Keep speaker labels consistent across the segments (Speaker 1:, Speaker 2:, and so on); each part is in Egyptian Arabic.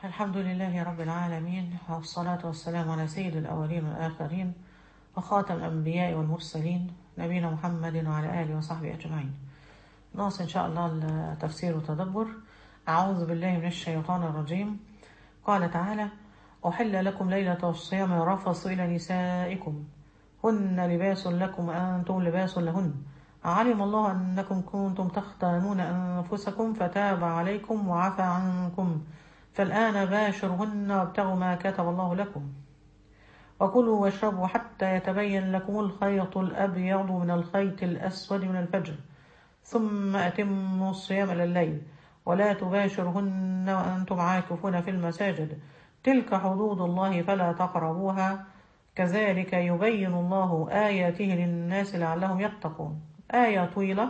Speaker 1: الحمد لله رب العالمين والصلاة والسلام على سيد الأولين والآخرين وخاتم الأنبياء والمرسلين نبينا محمد وعلى آله وصحبه أجمعين ناقص إن شاء الله التفسير والتدبر أعوذ بالله من الشيطان الرجيم قال تعالى أحل لكم ليلة الصيام الرفص إلى نسائكم هن لباس لكم وأنتم لباس لهن علم الله أنكم كنتم تختانون أنفسكم فتاب عليكم وعفى عنكم فالآن باشرهن وابتغوا ما كتب الله لكم وكلوا واشربوا حتى يتبين لكم الخيط الأبيض من الخيط الأسود من الفجر ثم أتموا الصيام إلى الليل ولا تباشرهن وأنتم عاكفون في المساجد تلك حدود الله فلا تقربوها كذلك يبين الله آياته للناس لعلهم يتقون آية طويلة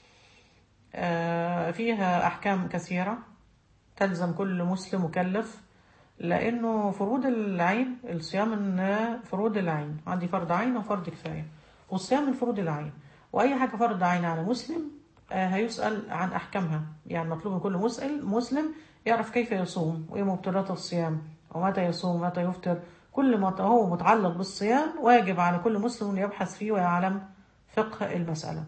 Speaker 1: فيها أحكام كثيرة تلزم كل مسلم مكلف لأنه فروض العين الصيام من فروض العين عندي فرض عين وفرض كفاية والصيام من فروض العين وأي حاجة فرض عين على مسلم هيسأل عن أحكامها يعني مطلوب من كل مسأل مسلم يعرف كيف يصوم وإيه مبطلات الصيام ومتى يصوم ومتى يفطر كل ما هو متعلق بالصيام واجب على كل مسلم أن يبحث فيه ويعلم فقه المسألة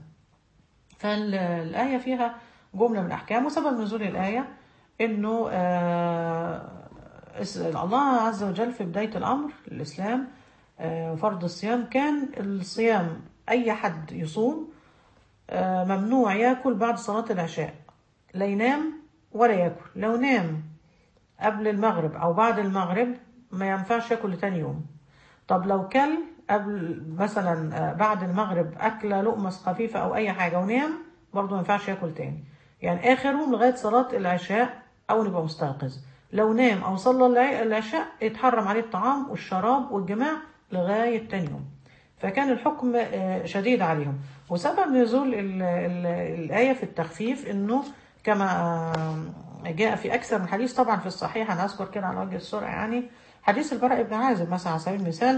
Speaker 1: فالآية فيها جملة من أحكام وسبب نزول الآية إنه آه الله عز وجل في بداية الأمر الإسلام آه فرض الصيام كان الصيام أي حد يصوم آه ممنوع ياكل بعد صلاة العشاء لا ينام ولا ياكل لو نام قبل المغرب أو بعد المغرب ما ينفعش ياكل لتاني يوم طب لو كل قبل مثلا بعد المغرب أكلة لقمة خفيفة أو أي حاجة ونام برضه ما ينفعش ياكل تاني يعني آخرهم لغاية صلاة العشاء أو نبقى مستيقظ لو نام أو صلى العشاء يتحرم عليه الطعام والشراب والجماع لغاية تاني يوم فكان الحكم شديد عليهم وسبب نزول ال ال الآية في التخفيف إنه كما جاء في أكثر من حديث طبعا في الصحيح أنا أذكر كده على وجه السرعة يعني حديث البراء بن عازب مثلا على سبيل المثال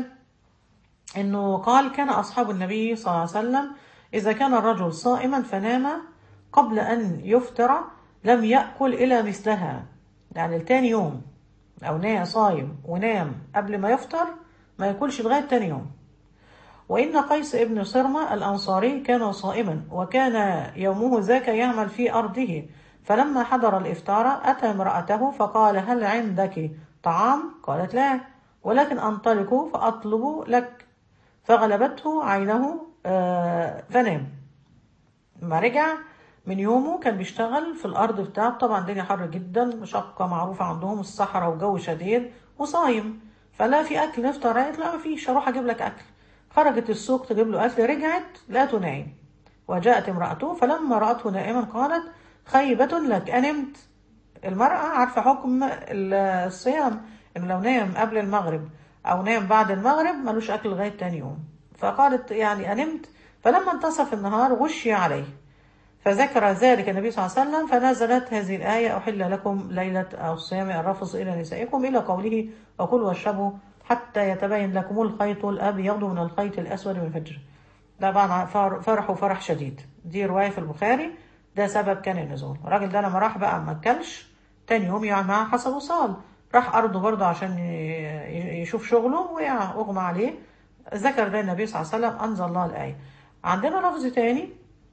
Speaker 1: إنه قال كان أصحاب النبي صلى الله عليه وسلم إذا كان الرجل صائما فنام قبل أن يفطر لم يأكل إلى مثلها يعني لتاني يوم أو نام صايم ونام قبل ما يفطر ما ياكلش لغاية تاني يوم وإن قيس ابن صرمة الأنصاري كان صائما وكان يومه ذاك يعمل في أرضه فلما حضر الإفطار أتى امرأته فقال هل عندك طعام؟ قالت لا ولكن أنطلق فأطلب لك فغلبته عينه فنام لما رجع من يومه كان بيشتغل في الأرض بتاعه طبعا الدنيا حر جدا مشقة معروفة عندهم الصحراء وجو شديد وصايم فلا في أكل نفطر قالت لا مفيش أروح أجيب لك أكل خرجت السوق تجيب له أكل رجعت لقته نايم وجاءت امرأته فلما رأته نائما قالت خيبة لك أنمت المرأة عارفة حكم الصيام إنه لو نام قبل المغرب أو نام بعد المغرب ملوش أكل لغاية تاني يوم فقالت يعني أنمت فلما انتصف النهار غشي عليه فذكر ذلك النبي صلى الله عليه وسلم فنزلت هذه الآية أحل لكم ليلة الصيام الرفص إلى نسائكم إلى قوله وكلوا واشربوا حتى يتبين لكم الخيط الأبيض من الخيط الأسود من الفجر طبعا فرحوا فرح شديد دي رواية في البخاري ده سبب كان النزول الراجل ده لما راح بقى ما اكلش تاني يوم يعني معاه حسب وصال راح أرضه برضه عشان يشوف شغله وقع أغمى عليه ذكر ده النبي صلى الله عليه وسلم أنزل الله الآية عندنا لفظ تاني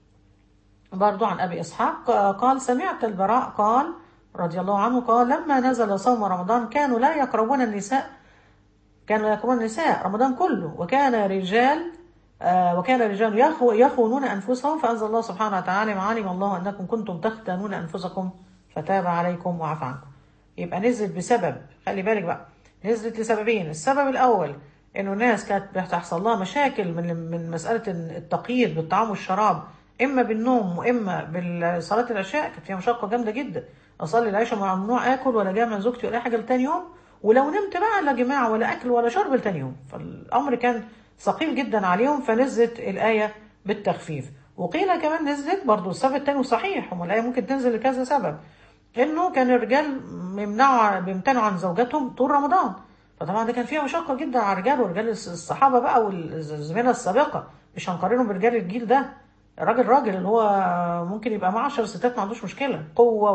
Speaker 1: برضو عن أبي إسحاق قال سمعت البراء قال رضي الله عنه قال لما نزل صوم رمضان كانوا لا يقربون النساء كانوا يقربون النساء رمضان كله وكان رجال آه وكان الرجال يخونون أنفسهم فأنزل الله سبحانه وتعالى علم الله أنكم كنتم تختانون أنفسكم فتاب عليكم وعفى عنكم يبقى نزلت بسبب خلي بالك بقى نزلت لسببين السبب الأول إنه الناس كانت بتحصل لها مشاكل من من مسألة التقييد بالطعام والشراب اما بالنوم واما بالصلاه العشاء كانت فيها مشقه جامده جدا اصلي العشاء مع ممنوع اكل ولا جامع زوجتي ولا حاجه لتاني يوم ولو نمت بقى لا جماعه ولا اكل ولا شرب لتاني يوم فالامر كان ثقيل جدا عليهم فنزلت الايه بالتخفيف وقيل كمان نزلت برضو السبب التاني صحيح هم الايه ممكن تنزل لكذا سبب انه كان الرجال يمنعوا بيمتنعوا عن زوجاتهم طول رمضان فطبعا ده كان فيها مشقه جدا على الرجال ورجال الصحابه بقى والزمانه السابقه مش هنقارنهم برجال الجيل ده راجل راجل اللي هو ممكن يبقى مع عشر ستات ما عندوش مشكلة قوة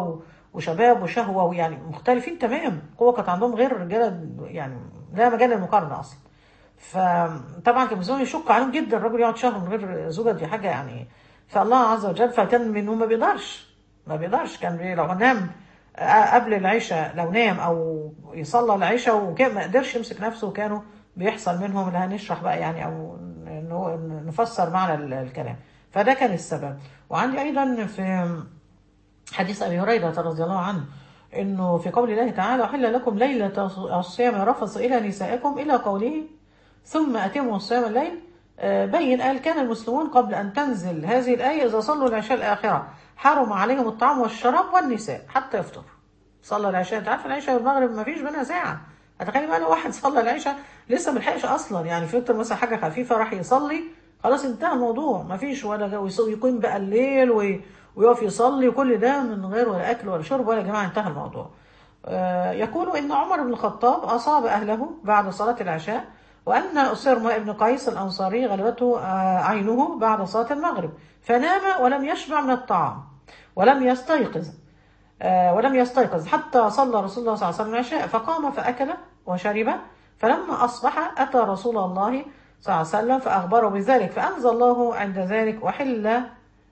Speaker 1: وشباب وشهوه ويعني مختلفين تمام القوه كانت عندهم غير الرجاله يعني لا مجال للمقارنه اصلا فطبعا كان بالنسبه يشق عليهم جدا الراجل يقعد شهر من غير زوجه دي حاجه يعني فالله عز وجل فكان منه ما بيقدرش ما بيقدرش كان بي لو نام قبل العشاء لو نام او يصلى العشاء وكان ما قدرش يمسك نفسه وكانوا بيحصل منهم اللي هنشرح بقى يعني او إنه نفسر معنى الكلام فده كان السبب وعندي ايضا في حديث ابي هريره رضي الله عنه انه في قول الله تعالى احل لكم ليله الصيام رفث الى نسائكم الى قوله ثم اتموا الصيام الليل بين قال كان المسلمون قبل ان تنزل هذه الايه اذا صلوا العشاء الاخره حرم عليهم الطعام والشراب والنساء حتى يفطر صلى العشاء انت عارف العشاء والمغرب ما فيش بينها ساعه اتخيل بقى لو واحد صلى العشاء لسه ما لحقش اصلا يعني فطر مثلا حاجه خفيفه راح يصلي خلاص انتهى الموضوع ما فيش ولا جو يقيم بقى الليل وي ويقف يصلي وكل ده من غير ولا اكل ولا شرب ولا جماعه انتهى الموضوع. آه يقول ان عمر بن الخطاب اصاب اهله بعد صلاه العشاء وان اسرمة ابن قيس الانصاري غلبته آه عينه بعد صلاه المغرب فنام ولم يشبع من الطعام ولم يستيقظ آه ولم يستيقظ حتى صلى رسول الله صلى الله عليه وسلم العشاء فقام فاكل وشرب فلما اصبح اتى رسول الله صلى الله عليه وسلم فاخبره بذلك فانزل الله عند ذلك وحل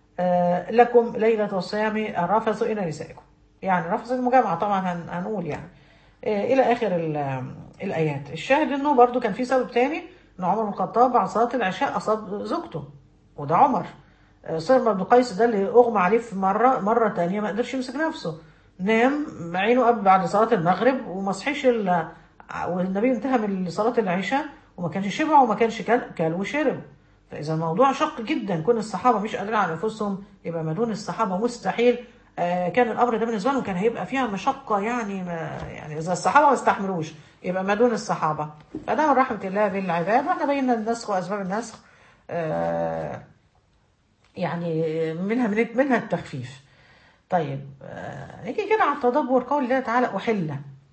Speaker 1: لكم ليلة الصيام الرفث إلى نسائكم يعني رفث المجامعة طبعا هنقول يعني إلى آخر الآيات الشاهد إنه برضو كان في سبب تاني إن عمر بن الخطاب بعد صلاة العشاء أصاب زوجته وده عمر صرم بن قيس ده اللي أغمى عليه في مرة مرة تانية ما قدرش يمسك نفسه نام عينه قبل بعد صلاة المغرب وما صحيش والنبي انتهى من صلاة العشاء وما كانش شبع وما كانش كل, كل وشرب فإذا الموضوع شق جدا كون الصحابة مش قادرين على أنفسهم يبقى ما دون الصحابة مستحيل آه كان الأمر ده بالنسبة لهم كان هيبقى فيها مشقة يعني ما يعني إذا الصحابة ما استحملوش يبقى ما دون الصحابة فده من رحمة الله بالعباد وإحنا بينا النسخ وأسباب النسخ آه يعني منها منها التخفيف طيب آه نيجي كده على التدبر قول الله تعالى أحل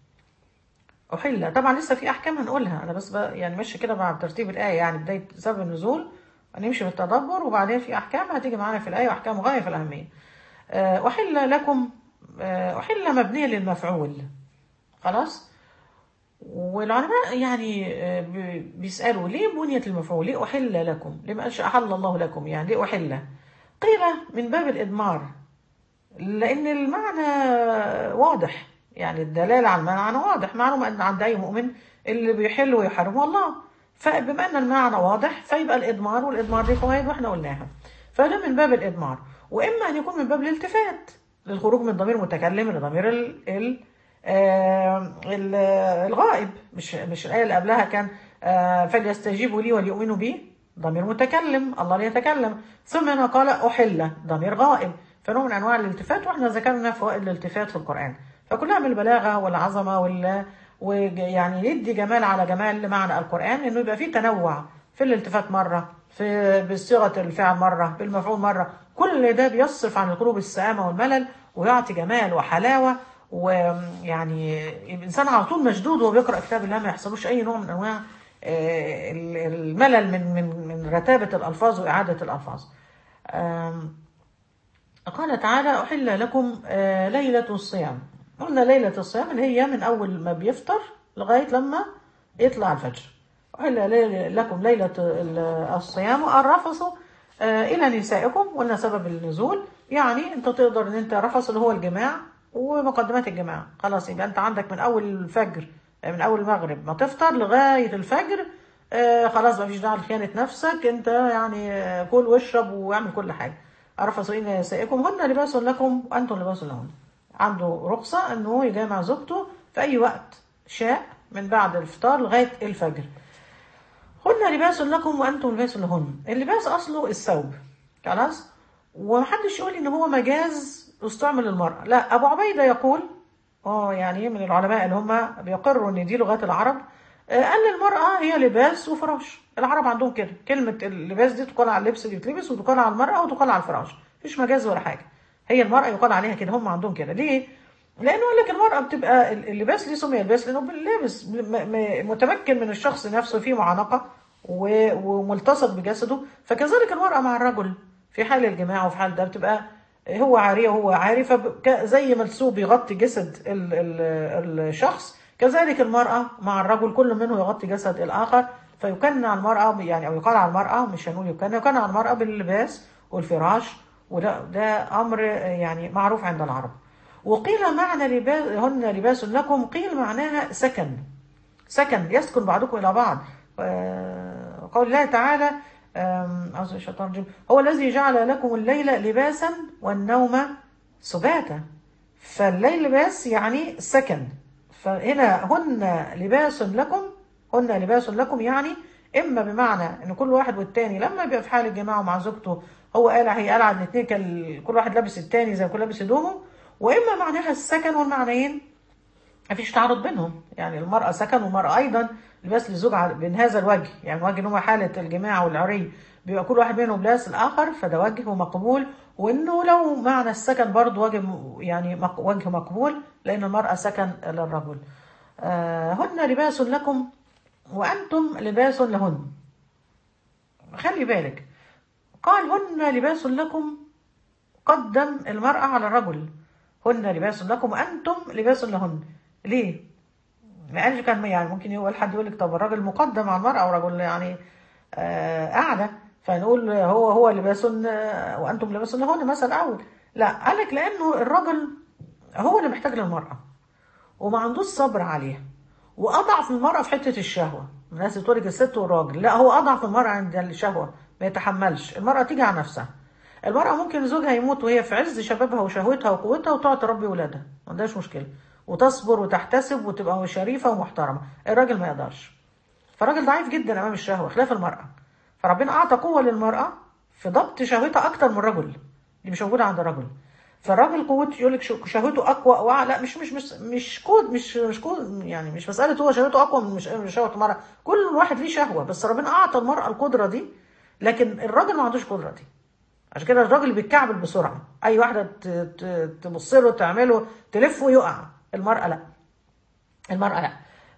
Speaker 1: أحل طبعا لسه في أحكام هنقولها أنا بس يعني ماشي كده مع ترتيب الآية يعني بداية سبب النزول هنمشي بالتدبر وبعدين في احكام هتيجي معانا في الايه واحكام غايه في الاهميه. احل لكم احل مبنيه للمفعول. خلاص؟ والعلماء يعني بيسالوا ليه بنيت المفعول؟ ليه احل لكم؟ ليه ما قالش احل الله لكم؟ يعني ليه احل؟ قيل من باب الادمار لان المعنى واضح يعني الدلاله على المعنى واضح معلوم ان عند اي مؤمن اللي بيحل ويحرم الله فبما ان المعنى واضح فيبقى الادمار والادمار دي فوائد واحنا قلناها فده من باب الادمار واما ان يكون من باب الالتفات للخروج من ضمير متكلم لضمير ال ال ال الغائب مش مش الايه اللي قبلها كان فليستجيبوا لي وليؤمنوا بي ضمير متكلم الله ليتكلم ثم هنا قال احل ضمير غائب فنوع من انواع الالتفات واحنا ذكرنا فوائد الالتفات في القران فكلها من البلاغه والعظمه وال ويعني يدي جمال على جمال معنى القرآن انه يبقى فيه تنوع في الالتفات مرة في بصيغة الفعل مرة بالمفعول مرة كل ده بيصرف عن القلوب السآمة والملل ويعطي جمال وحلاوة ويعني الإنسان على طول مشدود وهو بيقرأ كتاب الله ما يحصلوش أي نوع من أنواع الملل من من من رتابة الألفاظ وإعادة الألفاظ. قال تعالى أحل لكم ليلة الصيام قلنا ليلة الصيام اللي هي من أول ما بيفطر لغاية لما يطلع الفجر وإلا لكم ليلة الصيام الرفث إلى نسائكم قلنا سبب النزول يعني أنت تقدر أن أنت رفث اللي هو الجماع ومقدمات الجماع خلاص يبقى أنت عندك من أول الفجر من أول المغرب ما تفطر لغاية الفجر خلاص ما فيش داعي لخيانة نفسك أنت يعني كل واشرب واعمل كل حاجة رفث إلى نسائكم هن لباس لكم وأنتم لباس لهن عنده رخصة انه يجامع زوجته في اي وقت شاء من بعد الفطار لغاية الفجر هن لباس لكم وانتم لباس لهن اللباس اصله الثوب خلاص ومحدش يقول ان هو مجاز استعمل للمرأة لا ابو عبيدة يقول اه يعني من العلماء اللي هم بيقروا ان دي لغات العرب قال المرأة هي لباس وفراش العرب عندهم كده كلمة اللباس دي تقال على اللبس اللي بيتلبس وتقال على المرأة وتقال على الفراش مفيش مجاز ولا حاجة هي المرأة يقال عليها كده هم عندهم كده ليه؟ لأنه قال لك المرأة بتبقى اللباس ليه سمي لباس لأنه لابس متمكن من الشخص نفسه فيه معانقة وملتصق بجسده فكذلك المرأة مع الرجل في حال الجماع وفي حال ده بتبقى هو عاريه وهو عاري فزي ملسوب يغطي جسد ال ال الشخص كذلك المرأة مع الرجل كل منه يغطي جسد الآخر فيكن على المرأة يعني أو يقال على المرأة مش هنقول يكن يكن على المرأة باللباس والفراش وده ده أمر يعني معروف عند العرب وقيل معنى لباس هن لباس لكم قيل معناها سكن سكن يسكن بعضكم إلى بعض آه، قول الله تعالى آم، أعوذ بالله من الشيطان الرجيم هو الذي جعل لكم الليل لباسا والنوم سباتا فالليل لباس يعني سكن فهنا هن لباس لكم هن لباس لكم يعني اما بمعنى ان كل واحد والتاني لما بيبقى في حال الجماعه مع زوجته هو قالع هي قالعه الاثنين كان كل واحد لابس التاني زي ما كل لابس هدومه واما معناها السكن والمعنيين مفيش تعارض بينهم يعني المرأة سكن والمرأة أيضا لباس للزوج على- من هذا الوجه يعني وجه إن هو حالة الجماع والعري بيبقى كل واحد منهم لابس الآخر فده وجه ومقبول وإنه لو معنى السكن برضه وجه م- يعني مق- وجه مقبول لأن المرأة سكن للرجل آه هن لباس لكم وأنتم لباس لهن خلي بالك قال هن لباس لكم قدم المرأة على الرجل هن لباس لكم وأنتم لباس لهن ليه؟ ما قالش كان يعني ممكن يقول حد يقول لك طب الراجل مقدم على المرأة والرجل يعني آه قاعدة فنقول هو هو لباس آه، وأنتم لباس لهن مثل أول لا قال لك لأنه الرجل هو اللي محتاج للمرأة وما عندوش صبر عليها واضعف من المراه في حته الشهوه الناس بتقول لك الست والراجل لا هو اضعف من المراه عند الشهوه ما يتحملش المراه تيجي على نفسها المراه ممكن زوجها يموت وهي في عز شبابها وشهوتها وقوتها وتقعد تربي ولادها ما عندهاش مشكله وتصبر وتحتسب وتبقى شريفه ومحترمه الراجل ما يقدرش فالراجل ضعيف جدا امام الشهوه خلاف المراه فربنا اعطى قوه للمراه في ضبط شهوتها اكتر من الرجل دي مش موجوده عند الرجل فالراجل قوته يقول لك شهوته اقوى او أعلى. لا مش مش مش مش كود مش مش كود يعني مش مساله هو شهوته اقوى من مش من شهوه المراه كل واحد ليه شهوه بس ربنا اعطى المراه القدره دي لكن الراجل ما عندوش القدره دي عشان كده الراجل بيتكعبل بسرعه اي واحده ت- ت- تبص له تعمله تلفه يقع المراه لا المرأة لا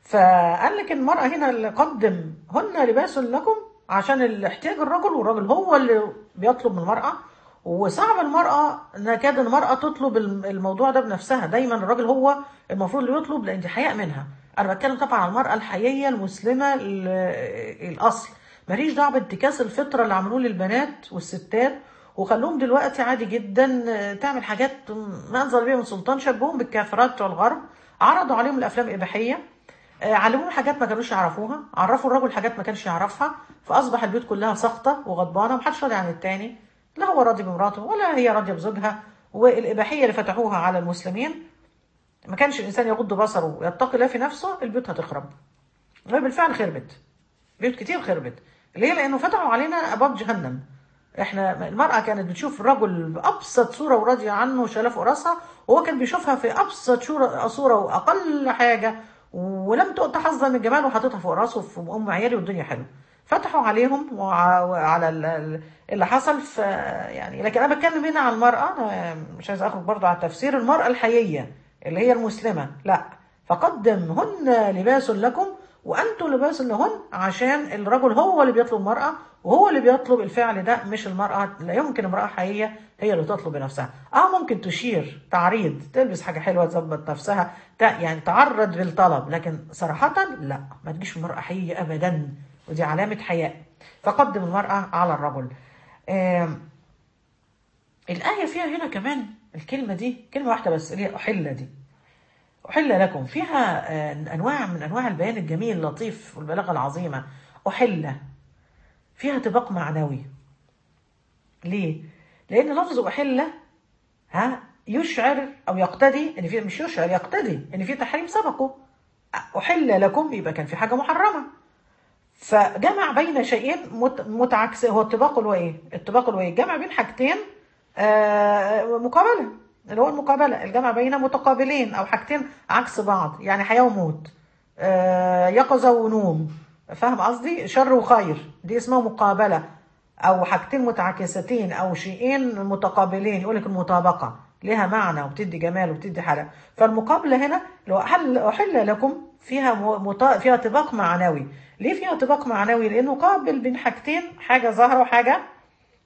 Speaker 1: فقال لك المرأة هنا اللي قدم هن لباس لكم عشان الاحتياج الرجل والراجل هو اللي بيطلب من المرأة وصعب المرأة نكاد المرأة تطلب الم- الموضوع ده بنفسها دايما الراجل هو المفروض اللي يطلب لأن دي حياء منها أنا بتكلم طبعا عن المرأة الحقيقية المسلمة ال- الأصل ماليش دعوة بانتكاس الفطرة اللي عملوه للبنات والستات وخلوهم دلوقتي عادي جدا آه، تعمل حاجات ما انزل بيها من سلطان شبههم بالكافرات بتوع الغرب عرضوا عليهم الافلام الاباحيه آه، علموهم حاجات ما كانوش يعرفوها عرفوا الرجل حاجات ما كانش يعرفها فاصبح البيوت كلها ساخطه وغضبانه ومحدش راضي عن التاني لا هو راضي بمراته ولا هي راضيه بزوجها والاباحيه اللي فتحوها على المسلمين ما كانش الانسان يغض بصره ويتقي الله في نفسه البيوت هتخرب وهي بالفعل خربت بيوت كتير خربت ليه لانه فتحوا علينا ابواب جهنم احنا المرأة كانت بتشوف الرجل بأبسط صورة وراضية عنه وشايلاه فوق راسها وهو كان بيشوفها في أبسط صورة صورة وأقل حاجة ولم تؤت حظا من الجمال وحاططها فوق راسه في أم عيالي والدنيا حلوة فتحوا عليهم وع- وعلى ال- ال- اللي حصل ف يعني لكن أنا بتكلم هنا عن المرأة أنا مش عايز أخرج برضه على التفسير المرأة الحقيقية اللي هي المسلمة لا فقدم هن لباس لكم وانتم لباس لهن عشان الرجل هو اللي بيطلب المرأة وهو اللي بيطلب الفعل ده مش المرأة لا يمكن امرأة حقيقية هي اللي تطلب بنفسها اه ممكن تشير تعريض تلبس حاجة حلوة تظبط نفسها تع- يعني تعرض بالطلب لكن صراحة لا ما تجيش المرأة حقيقية ابدا ودي علامة حياء فقدم المرأة على الرجل آم، الآية فيها هنا كمان الكلمة دي كلمة واحدة بس اللي هي أحل دي أحل لكم فيها آه، أنواع من أنواع البيان الجميل اللطيف والبلاغة العظيمة أحل فيها طباق معنوي ليه؟ لأن لفظ أحل ها يشعر أو يقتدي إن في مش يشعر يقتدي إن في تحريم سبقه أحل لكم يبقى كان في حاجة محرمة فجمع بين شيئين مت- متعكس هو الطباق اللي هو ايه؟ الطباق اللي هو ايه؟ جمع بين حاجتين آه، مقابله اللي هو المقابله الجمع بين متقابلين او حاجتين عكس بعض يعني حياه وموت آه، يقظه ونوم فاهم قصدي؟ شر وخير دي اسمها مقابله او حاجتين متعاكستين او شيئين متقابلين يقول لك المطابقه لها معنى وبتدي جمال وبتدي حاجه فالمقابله هنا لو احل احل لكم فيها م- مطا... فيها طباق معنوي ليه فيها طباق معنوي لانه قابل بين حاجتين حاجه ظاهره وحاجه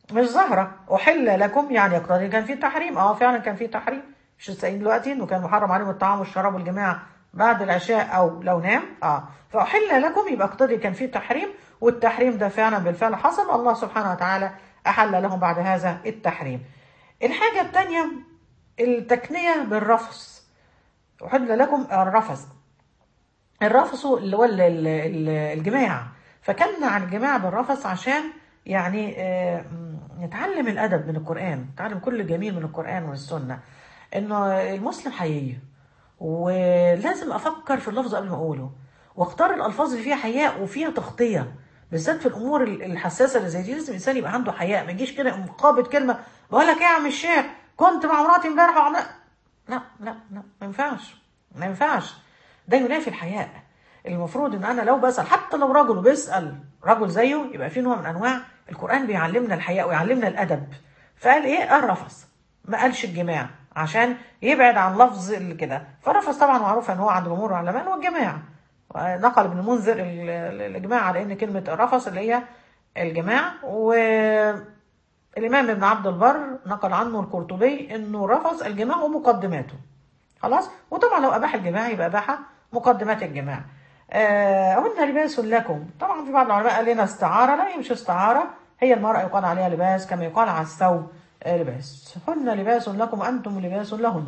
Speaker 1: مش ظاهرة أحل لكم يعني يقتضي كان في تحريم اه فعلا كان في تحريم مش لسه قايلين دلوقتي انه كان محرم عليهم الطعام والشراب والجماع بعد العشاء او لو نام اه فأحل لكم يبقى اقتضي كان في تحريم والتحريم ده فعلا بالفعل حصل الله سبحانه وتعالى أحل لهم بعد هذا التحريم الحاجة الثانية التكنية بالرفث أحل لكم الرفث الرفث اللي هو ال- ال- ال- الجماع فكنا عن الجماع بالرفث عشان يعني آه، م- نتعلم الادب من القران نتعلم كل جميل من القران والسنه انه المسلم حقيقي ولازم افكر في اللفظ قبل ما اقوله واختار الالفاظ اللي فيها حياء وفيها تغطيه بالذات في الامور ال- الحساسه اللي زي دي لازم الانسان يبقى عنده حياء ما يجيش كده يقوم قابض كلمه بقول لك ايه يا عم الشيخ كنت مع مراتي امبارح وعملت لا لا لا ما ينفعش ما ينفعش ده ينافي الحياء المفروض ان انا لو بسال حتى لو رجل وبيسال رجل زيه يبقى في نوع من انواع القران بيعلمنا الحياء ويعلمنا الادب فقال ايه الرفث ما قالش الجماع عشان يبعد عن لفظ ال- كده فالرفث طبعا معروف ان هو عند جمهور العلماء هو الجماع نقل ابن المنذر ال- ال- الاجماع على ان كلمه الرفث اللي هي الجماع و الإمام ابن عبد البر نقل عنه القرطبي إنه رفض الجماع ومقدماته خلاص وطبعا لو أباح الجماع يبقى أباح مقدمات الجماع آه هن لباس لكم طبعا في بعض العلماء قال لنا استعارة لا هي مش استعارة هي المرأة يقال عليها لباس كما يقال على الثوب آه لباس هن لباس لكم وأنتم لباس لهن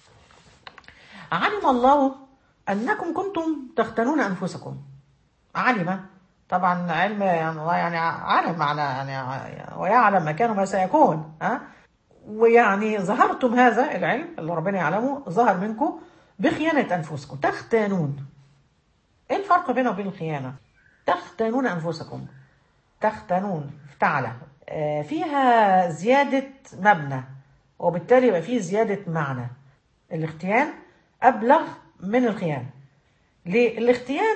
Speaker 1: علم الله أنكم كنتم تختنون أنفسكم علم طبعا علم يعني الله يعني علم على يعني ويعلم ما كان وما سيكون ها ويعني ظهرتم هذا العلم اللي ربنا يعلمه ظهر منكم بخيانة أنفسكم تختانون ايه الفرق بينه وبين الخيانة تختانون أنفسكم تختانون افتعلة آه، فيها زيادة مبنى وبالتالي يبقى فيه زيادة معنى الاختيان أبلغ من الخيانة ليه؟ الاختيان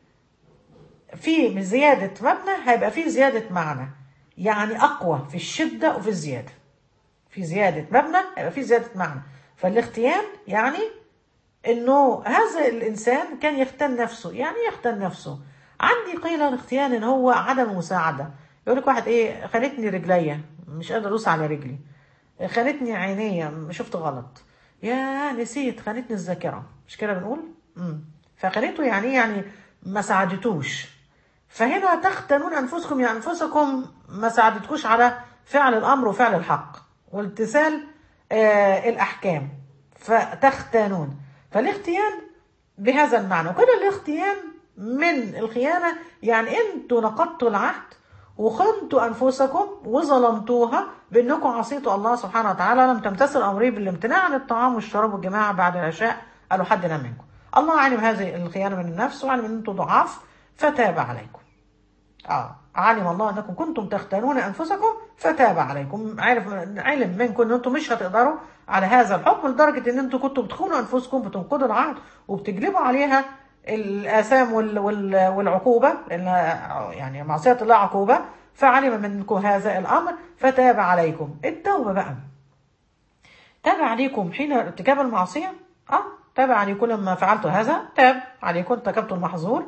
Speaker 1: في من زيادة مبنى هيبقى فيه زيادة معنى يعني أقوى في الشدة وفي الزيادة في زيادة مبنى هيبقى فيه زيادة معنى فالاختيان يعني انه هذا الانسان كان يختن نفسه يعني إيه يختن نفسه عندي قيل الاختيان ان هو عدم المساعده يقول لك واحد ايه خانتني رجليا مش قادر ادوس على رجلي خانتني عينيا شفت غلط يا نسيت خانتني الذاكره مش كده بنقول امم فخانته يعني إيه؟ يعني ما ساعدتوش فهنا تختنون انفسكم يعني انفسكم ما ساعدتكوش على فعل الامر وفعل الحق والامتثال آه الاحكام فتختانون فالاختيان بهذا المعنى وكده الاختيان من الخيانة يعني انتوا نقضتوا العهد وخنتوا انفسكم وظلمتوها بانكم عصيتوا الله سبحانه وتعالى لم تمتثلوا امره بالامتناع عن الطعام والشراب والجماعه بعد العشاء قالوا حدنا منكم الله علم هذه الخيانه من النفس وعلم ان انتم ضعاف فتاب عليكم اه علم الله انكم كنتم تختانون انفسكم فتاب عليكم عرف علم منكم ان انتم مش هتقدروا على هذا الحكم لدرجه ان انتم كنتم بتخونوا انفسكم بتنقضوا العهد وبتجلبوا عليها الاثام وال وال والعقوبه لان يعني معصيه الله عقوبه فعلم منكم هذا الامر فتاب عليكم التوبه بقى تاب عليكم حين ارتكاب المعصيه اه تاب عليكم لما فعلتوا هذا تاب عليكم ارتكبتوا المحظور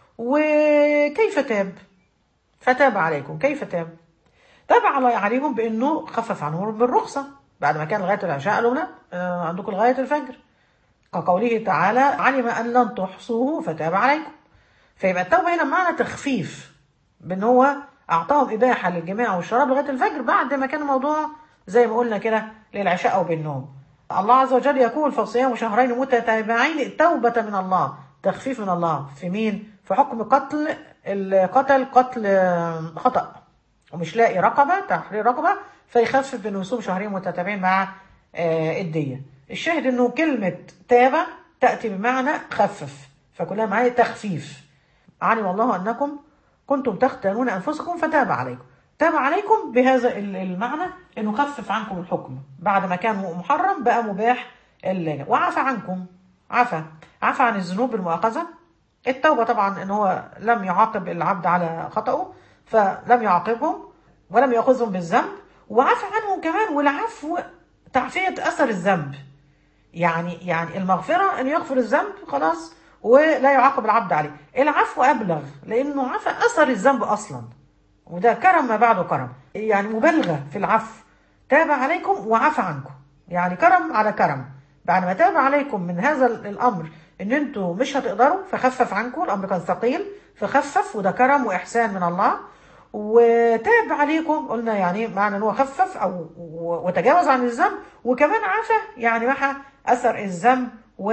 Speaker 1: وكيف تاب فتاب عليكم كيف تاب تاب على عليهم بانه خفف عنهم بالرخصه بعد ما كان لغايه العشاء قالوا لا آه، عندكم لغايه الفجر كقوله تعالى علم ان لن تحصوه فتاب عليكم فيبقى التوبه هنا معنى تخفيف بان هو اعطاهم اباحه للجماع والشراب لغايه الفجر بعد ما كان الموضوع زي ما قلنا كده للعشاء او بالنوم الله عز وجل يقول فصيام شهرين متتابعين توبه من الله تخفيف من الله في مين في حكم قتل القتل قتل آه، خطأ ومش لاقي رقبة تحرير رقبة فيخفف بأنه يصوم شهرين متتابعين مع آه، الدية الشاهد أنه كلمة تابة تأتي بمعنى خفف فكلها معايا تخفيف علم الله أنكم كنتم تختانون أنفسكم فتاب عليكم تاب عليكم بهذا ال- المعنى أنه خفف عنكم الحكم بعد ما كان محرم بقى مباح ال- وعفى عنكم عفى عفى عن الذنوب المؤاخذة التوبة طبعا ان هو لم يعاقب العبد على خطأه فلم يعاقبهم ولم يأخذهم بالذنب وعفى عنهم كمان والعفو تعفية أثر الذنب يعني يعني المغفرة أن يغفر الذنب خلاص ولا يعاقب العبد عليه العفو أبلغ لأنه عفى أثر الذنب أصلا وده كرم ما بعده كرم يعني مبالغة في العفو تاب عليكم وعفى عنكم يعني كرم على كرم بعد ما تاب عليكم من هذا الأمر إن أنتوا مش هتقدروا فخفف عنكم الأمر كان ثقيل فخفف وده كرم وإحسان من الله وتاب عليكم قلنا يعني معنى ان هو خفف او وتجاوز عن الذنب وكمان عفى يعني محى اثر الذنب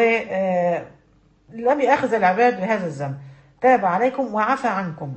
Speaker 1: ولم ياخذ العباد بهذا الذنب تاب عليكم وعفى عنكم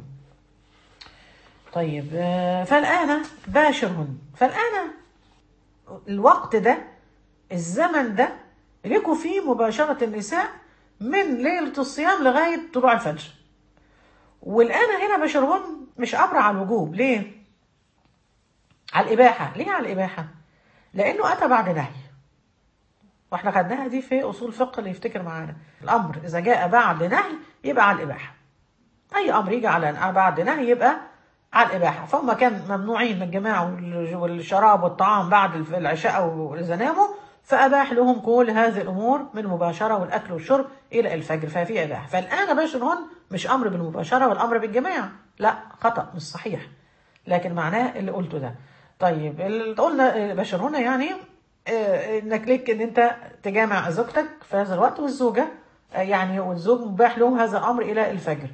Speaker 1: طيب فالآن باشرهن فالآن الوقت ده الزمن ده لكم فيه مباشرة النساء من ليلة الصيام لغاية طلوع الفجر والآن هنا باشرهن مش أمر على الوجوب ليه؟ على الإباحة ليه على الإباحة؟ لأنه أتى بعد نهي واحنا خدناها دي في أصول فقه اللي يفتكر معانا الأمر إذا جاء بعد نهي يبقى على الإباحة أي أمر يجي على بعد نهي يبقى على الإباحة فهم كان ممنوعين من الجماع والشراب والطعام بعد العشاء أو إذا ناموا فأباح لهم كل هذه الأمور من مباشرة والأكل والشرب إلى الفجر ففي إباحة فالآن باشرهن مش أمر بالمباشرة والأمر بالجماع لا خطأ مش صحيح لكن معناه اللي قلته ده طيب اللي قلنا باشرهن يعني انك ليك ان انت تجامع زوجتك في هذا الوقت والزوجه يعني والزوج مباح لهم هذا الامر الى الفجر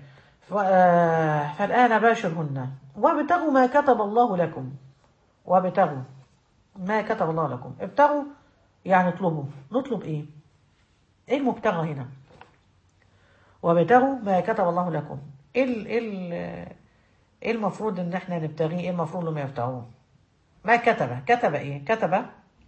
Speaker 1: فالان باشرهن وابتغوا ما كتب الله لكم وابتغوا ما كتب الله لكم ابتغوا يعني اطلبوا نطلب ايه ايه المبتغى هنا وابتغوا ما كتب الله لكم ايه ال ايه ايه المفروض ان احنا نبتغيه ايه المفروض لما يبتغوه ما كتب كتب ايه كتب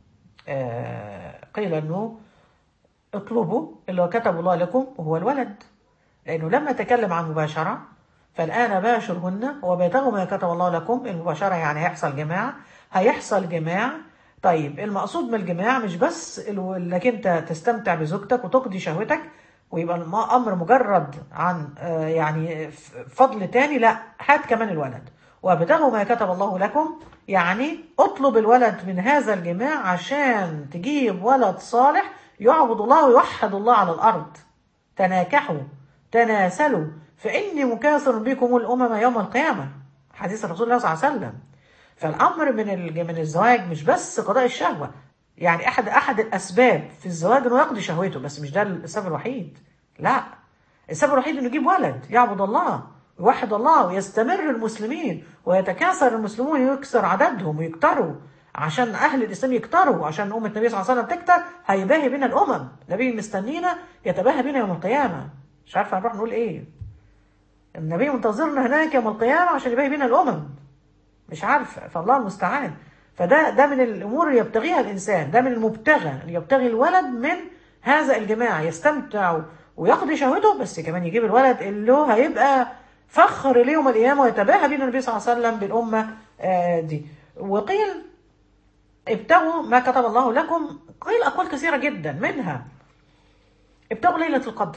Speaker 1: آه قيل انه اطلبوا اللي كتب الله لكم وهو الولد لانه لما تكلم عن مباشره فالان باشرهن وابتغوا ما كتب الله لكم المباشره يعني هيحصل جماع هيحصل جماع طيب المقصود من الجماع مش بس انك انت تستمتع بزوجتك وتقضي شهوتك ويبقى الامر مجرد عن آه يعني فضل تاني لا هات كمان الولد وابتغوا ما كتب الله لكم يعني اطلب الولد من هذا الجماع عشان تجيب ولد صالح يعبد الله ويوحد الله على الارض تناكحوا تناسلوا فاني مكاثر بكم الامم يوم القيامه حديث الرسول الله صلى الله عليه وسلم فالامر من من الزواج مش بس قضاء الشهوه يعني احد احد الاسباب في الزواج انه يقضي شهوته بس مش ده السبب الوحيد لا السبب الوحيد انه يجيب ولد يعبد الله يوحد الله ويستمر المسلمين ويتكاثر المسلمون ويكسر عددهم ويكتروا عشان اهل الاسلام يكتروا عشان امه النبي صلى الله عليه وسلم تكتر هيباهي بنا الامم النبي مستنينا يتباهى بنا يوم القيامه مش عارفه هنروح نقول ايه النبي منتظرنا هناك يوم القيامه عشان يباهي بنا الامم مش عارفه فالله المستعان فده ده من الامور اللي يبتغيها الانسان ده من المبتغى اللي يبتغي الولد من هذا الجماع يستمتع ويقضي شهوته بس كمان يجيب الولد اللي هو هيبقى فخر ليوم القيامه ويتباهى بين النبي صلى الله عليه وسلم بالامه دي وقيل ابتغوا ما كتب الله لكم قيل اقوال كثيره جدا منها ابتغوا ليله القدر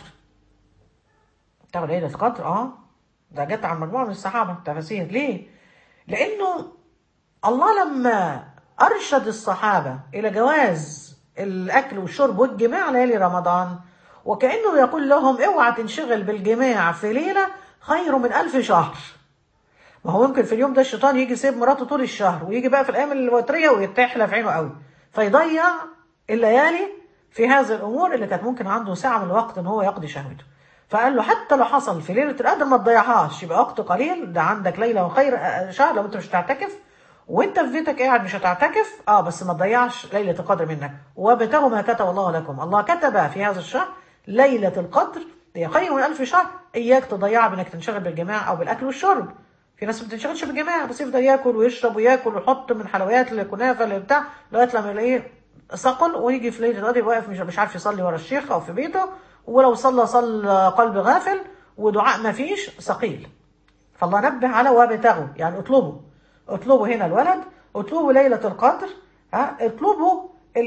Speaker 1: ابتغوا ليله القدر اه ده جت عن مجموعه من الصحابه تفاسير ليه؟ لانه الله لما ارشد الصحابه الى جواز الاكل والشرب والجماع ليالي رمضان وكانه يقول لهم اوعى تنشغل بالجماع في ليله خير من ألف شهر ما هو ممكن في اليوم ده الشيطان يجي يسيب مراته طول الشهر ويجي بقى في الأيام الوترية ويتحلى في عينه قوي فيضيع الليالي في هذه الأمور اللي كانت ممكن عنده ساعة من الوقت إن هو يقضي شهوته فقال له حتى لو حصل في ليلة القدر ما تضيعهاش يبقى وقت قليل ده عندك ليلة وخير شهر لو أنت مش هتعتكف وانت في بيتك قاعد مش هتعتكف اه بس ما تضيعش ليله القدر منك وابتغوا ما كتب الله لكم الله كتب في هذا الشهر ليله القدر هي خير من ألف شهر إياك تضيعها بإنك تنشغل بالجماع أو بالأكل والشرب في ناس ما بتنشغلش بالجماع بس يفضل ياكل ويشرب وياكل ويحط من حلويات للكنافة لبتاع لغاية لما يلاقيه ثقل ويجي في ليلة القدر واقف مش, مش عارف يصلي ورا الشيخ أو في بيته ولو صلى صلى قلب غافل ودعاء ما فيش ثقيل فالله نبه على وابتغوا يعني اطلبوا اطلبوا هنا الولد اطلبوا ليلة القدر ها اطلبوا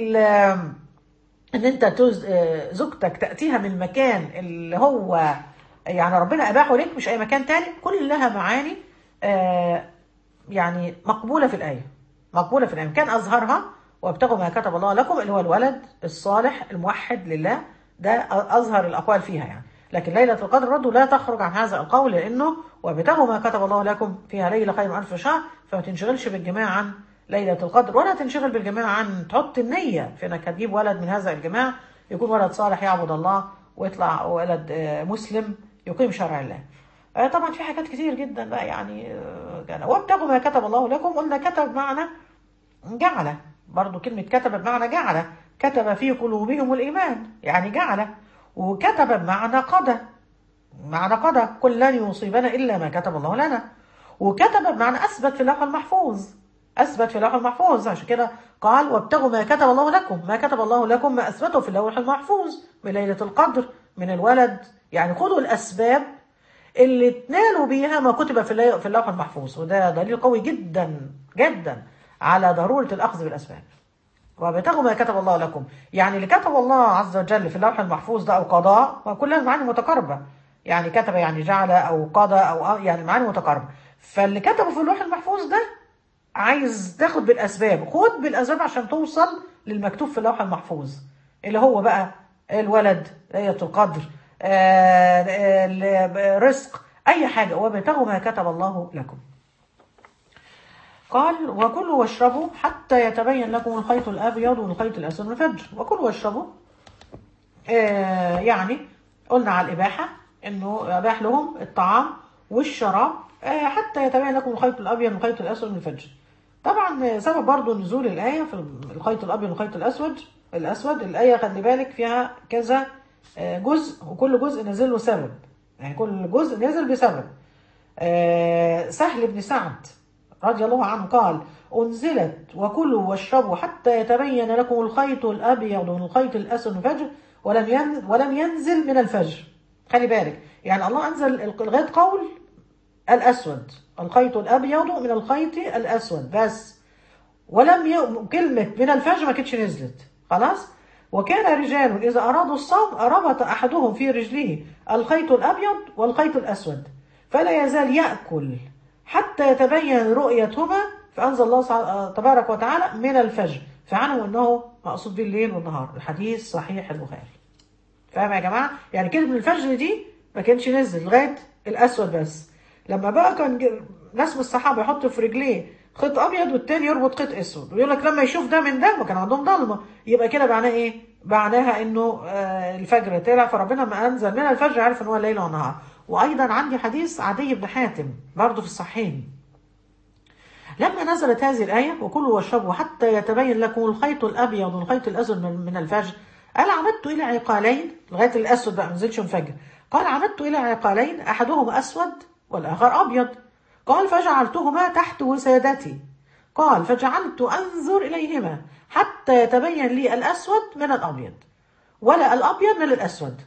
Speaker 1: ان انت تز... زوجتك تاتيها من المكان اللي هو يعني ربنا اباحه لك مش اي مكان تاني كلها معاني آه يعني مقبوله في الايه مقبوله في الايه كان اظهرها وابتغوا ما كتب الله لكم اللي هو الولد الصالح الموحد لله ده اظهر الاقوال فيها يعني لكن ليلة القدر برضه لا تخرج عن هذا القول لأنه وابتغوا ما كتب الله لكم فيها ليلة خير من ألف شهر فما تنشغلش بالجماع عن ليلة القدر ولا تنشغل بالجماع عن تحط النية في إنك هتجيب ولد من هذا الجماع يكون ولد صالح يعبد الله ويطلع ولد آه، مسلم يقيم شرع الله. آه، طبعا في حاجات كتير جدا بقى يعني آه، كان وابتغوا ما كتب الله لكم قلنا كتب معنى جعل برضو كلمة كتب بمعنى جعل كتب في قلوبهم الإيمان يعني جعل وكتب بمعنى قضى معنى قضى قل لن يصيبنا إلا ما كتب الله لنا وكتب بمعنى أثبت في اللوح المحفوظ أثبت في اللوح المحفوظ عشان كده قال وابتغوا ما كتب الله لكم ما كتب الله لكم ما أثبته في اللوح المحفوظ من ليلة القدر من الولد يعني خذوا الأسباب اللي تنالوا بيها ما كتب في اللي- في اللوح المحفوظ وده دليل قوي جدا جدا على ضرورة الأخذ بالأسباب وابتغوا ما كتب الله لكم يعني اللي كتب الله عز وجل في اللوح المحفوظ ده أو قضاء وكلها المعاني متقاربة يعني كتب يعني جعل أو قضى أو يعني المعاني متقاربة فاللي كتبه في اللوح المحفوظ ده عايز تاخد بالأسباب خد بالأسباب عشان توصل للمكتوب في اللوح المحفوظ اللي هو بقى الولد ليلة القدر آه، آه، رزق أي حاجة وابتغوا ما كتب الله لكم قال وكلوا واشربوا حتى يتبين لكم الخيط الأبيض والخيط الأسود من الفجر وكلوا واشربوا آه يعني قلنا على الإباحة إنه أباح لهم الطعام والشراب آه حتى يتبين لكم الخيط الأبيض والخيط الأسود من الفجر طبعا سبب برضو نزول الآية في الخيط الأبيض والخيط الأسود الأسود الآية خلي بالك فيها كذا آه، جزء وكل جزء نزل له سبب يعني كل جزء نزل بسبب آه، سهل بن سعد رضي الله عنه قال أنزلت وكلوا واشربوا حتى يتبين لكم الخيط الأبيض من الخيط الأسود من الفجر ولم ينزل, ولم ينزل من الفجر خلي بالك يعني الله أنزل لغاية قول الأسود الخيط الأبيض من الخيط الأسود بس ولم ي... كلمة من الفجر ما كانتش نزلت خلاص وكان رجال إذا أرادوا الصوم ربط أحدهم في رجليه الخيط الأبيض والخيط الأسود فلا يزال يأكل حتى يتبين رؤيتهما فأنزل الله سع- تبارك وتعالى من الفجر فعنوا أنه مقصود به الليل والنهار الحديث صحيح البخاري فاهم يا جماعة يعني كلمة من الفجر دي ما كانش نزل لغاية الأسود بس لما بقى كان ج- ناس من الصحابة يحطوا في رجليه خيط أبيض والتاني يربط خيط أسود ويقول لك لما يشوف ده من ده ما كان عندهم ضلمة يبقى كده معناه إيه؟ معناها إنه آه الفجر طلع فربنا ما أنزل من الفجر عارف إن هو ليل ونهار وأيضا عندي حديث عدي بن حاتم برضه في الصحيحين لما نزلت هذه الآية وكلوا واشربوا حتى يتبين لكم الخيط الأبيض والخيط الأسود من من الفجر قال عمدت إلى عقالين لغاية الأسود بقى ما نزلش من فجر قال عمدت إلى عقالين أحدهما أسود والآخر أبيض قال فجعلتهما تحت وسادتي قال فجعلت أنظر إليهما حتى يتبين لي الأسود من الأبيض ولا الأبيض من الأسود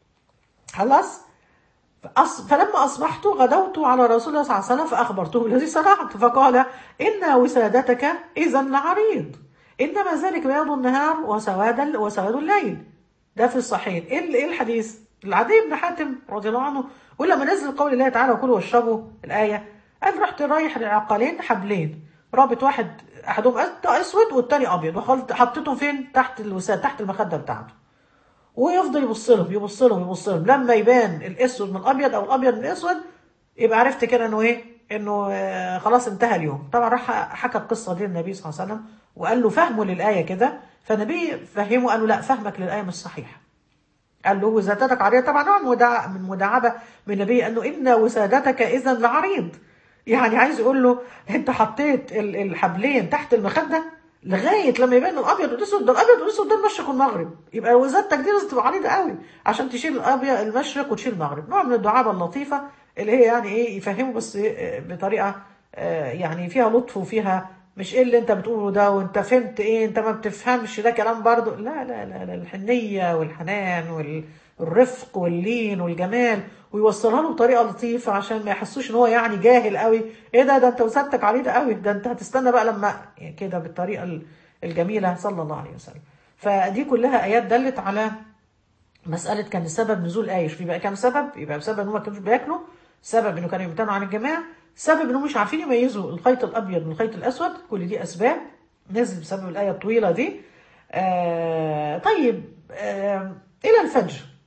Speaker 1: خلاص فأص... فلما أصبحت غدوت على رسول الله صلى الله عليه وسلم فأخبرته الذي صنعت فقال إن وسادتك إذا لعريض إنما ذلك بياض النهار وسواد وسواد الليل ده في الصحيح إيه ال- إيه الحديث العدي بن حاتم رضي الله عنه ولما نزل قول الله تعالى وكلوا واشربوا الآية قال رحت رايح لعقالين حبلين رابط واحد أحدهم أس- أسود والتاني أبيض وخلط حطيتهم فين تحت الوساد تحت المخدة بتاعته ويفضل يبص لهم يبص لهم يبص لهم لما يبان الاسود من الابيض او الابيض من الاسود يبقى عرفت كده انه ايه انه آه، خلاص انتهى اليوم طبعا راح حكى القصه دي للنبي صلى الله عليه وسلم وقال له فهمه للايه كده فالنبي فهمه قال له لا فهمك للايه مش صحيح قال له وسادتك عريض طبعا نوع من مداع- من مداعبه من النبي انه ان وسادتك اذا لعريض يعني عايز يقول له انت حطيت ال- الحبلين تحت المخده لغايه لما يبان الابيض والاسود ده الابيض والاسود ده المشرق والمغرب يبقى وزادتك دي لازم تبقى عريضه قوي عشان تشيل الابيض المشرق وتشيل المغرب نوع من الدعابه اللطيفه اللي هي يعني ايه يفهمه بس إيه بطريقه آه، يعني فيها لطف وفيها مش ايه اللي انت بتقوله ده وانت فهمت ايه انت ما بتفهمش ده كلام برضو لا لا لا, لا الحنيه والحنان والرفق واللين والجمال ويوصلها له بطريقه لطيفه عشان ما يحسوش ان هو يعني جاهل قوي ايه ده ده انت وسادتك عريضه قوي ده انت هتستنى بقى لما يعني كده بالطريقه ال- الجميله صلى الله عليه وسلم فدي كلها ايات دلت على مسألة كان سبب نزول آية شوف يبقى كام سبب يبقى بسبب إن هم ما كانوش بياكلوا سبب إنه كانوا يمتنعوا عن الجماع سبب إنهم مش عارفين يميزوا الخيط الأبيض من الخيط الأسود كل دي أسباب نزل بسبب الآية الطويلة دي آه طيب آه إلى الفجر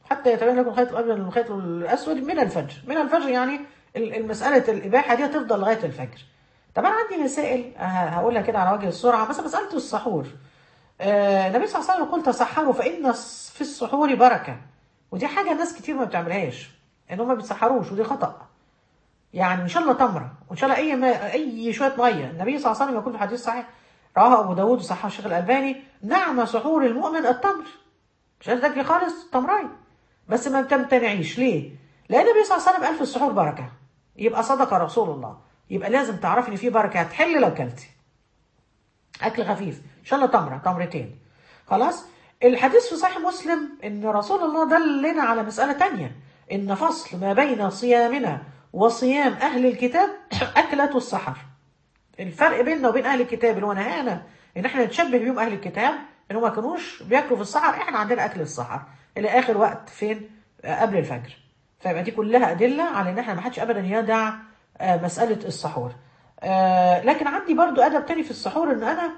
Speaker 1: حتى يتبين لكم الخيط الابيض من الخيط الاسود من الفجر من الفجر يعني ال- المساله الاباحه دي هتفضل لغايه الفجر طب انا عندي مسائل ه- هقولها كده على وجه السرعه مثلا مساله السحور آه، النبي صلى الله عليه وسلم يقول تسحروا فان الس- في السحور بركه ودي حاجه ناس كتير ما بتعملهاش ان هم ما بيتسحروش ودي خطا يعني ان شاء الله تمره وان شاء الله اي ما اي شويه ميه النبي صلى الله عليه وسلم يقول في حديث صحيح رواه ابو داود وصححه الشيخ الالباني نعم سحور المؤمن التمر مش عايز تاكلي خالص تمراي بس ما تمتنعيش ليه؟ لان النبي صلى الله عليه وسلم قال في السحور بركه يبقى صدق رسول الله يبقى لازم تعرفي ان في بركه هتحل لو كلتي اكل خفيف ان شاء الله تمره تمرتين خلاص الحديث في صحيح مسلم ان رسول الله دلنا على مساله تانية ان فصل ما بين صيامنا وصيام اهل الكتاب اكله السحر الفرق بيننا وبين اهل الكتاب اللي هو نهانا ان احنا نتشبه بيهم اهل الكتاب ان هم ما كانوش بياكلوا في السحر احنا عندنا اكل السحر الى اخر وقت فين آه، قبل الفجر فيبقى دي كلها ادله على ان احنا ما حدش ابدا يدع آه، مساله السحور آه، لكن عندي برضو ادب تاني في السحور ان انا